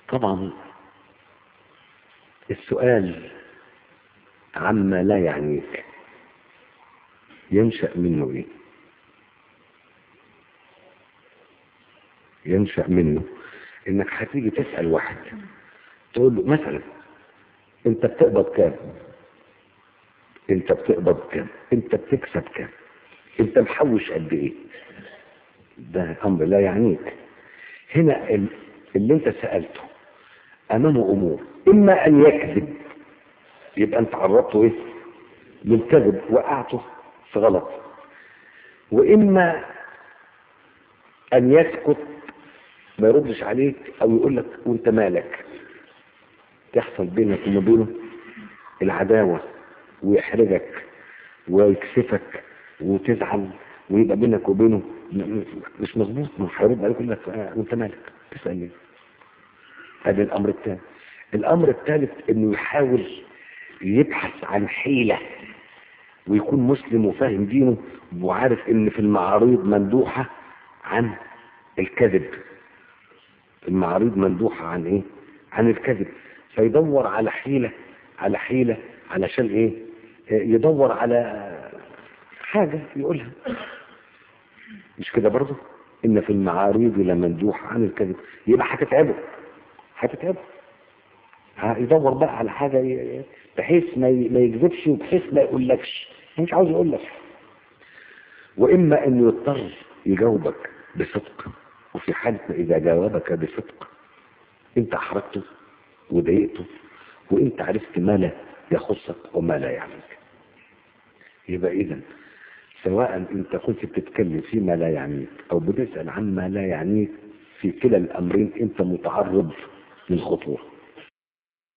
طبعا السؤال عما لا يعنيك ينشأ منه ايه ينشأ منه انك هتيجي تسأل واحد تقول له مثلا انت بتقبض كام انت بتقبض كام انت بتكسب كام انت محوش قد ايه ده امر لا يعنيك هنا ال- اللي انت سألته امامه امور اما ان يكذب يبقى انت عرضته ايه للكذب وقعته في غلط واما ان يسكت ما يردش عليك او يقول لك وانت مالك تحصل بينك وما بينه العداوة ويحرجك ويكسفك وتزعل ويبقى بينك وبينه م- م- مش مظبوط مش هيرد عليك يقول لك آه، وانت مالك تسأل ليه هذا الامر الثاني الامر الثالث انه يحاول يبحث عن حيلة ويكون مسلم وفاهم دينه وعارف ان في المعاريض مندوحة عن الكذب المعاريض مندوحة عن ايه عن الكذب فيدور على حيلة على حيلة علشان ايه آه، يدور على حاجة يقولها مش كده برضه ان في المعاريض لمندوحة عن الكذب يبقى هتتعبه هتتعبه يدور بقى على حاجة ي- بحيث ما ي- ما يكذبش وبحيث ما يقولكش مش عاوز يقول لك واما انه يضطر يجاوبك بصدق وفي حالة ما اذا جاوبك بصدق انت احرجته وضايقته وانت عرفت ما لا يخصك وما لا يعنيك يبقى اذا سواء انت كنت بتتكلم فيما لا يعنيك او بتسأل عما لا يعنيك في كلا الامرين انت متعرض للخطورة